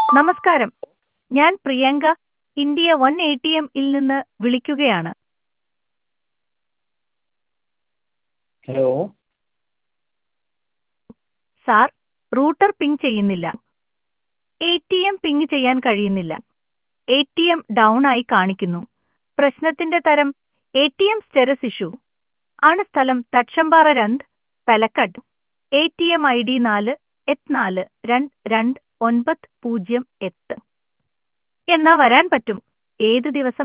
നമസ്കാരം ഞാൻ Priyanka India one A T എമ്മിൽ നിന്ന് വിളിക്കുകയാണ് ഹലോ സാർ റൂട്ടർ പിങ് ചെയ്യുന്നില്ല എ ടി എം പിങ് ചെയ്യാൻ കഴിയുന്നില്ല എ ടി എം ഡൗൺ ആയി കാണിക്കുന്നു പ്രശ്നത്തിന്റെ തരം A T M status issue ആണ് സ്ഥലം തച്ചമ്പാറ രണ്ട് Palakkad A T M I D നാല് എട്ട് നാല് രണ്ട് രണ്ട് ഒൻപത് പൂജ്യം എട്ട് എന്നാ വരാൻ പറ്റും ഏത് ദിവസം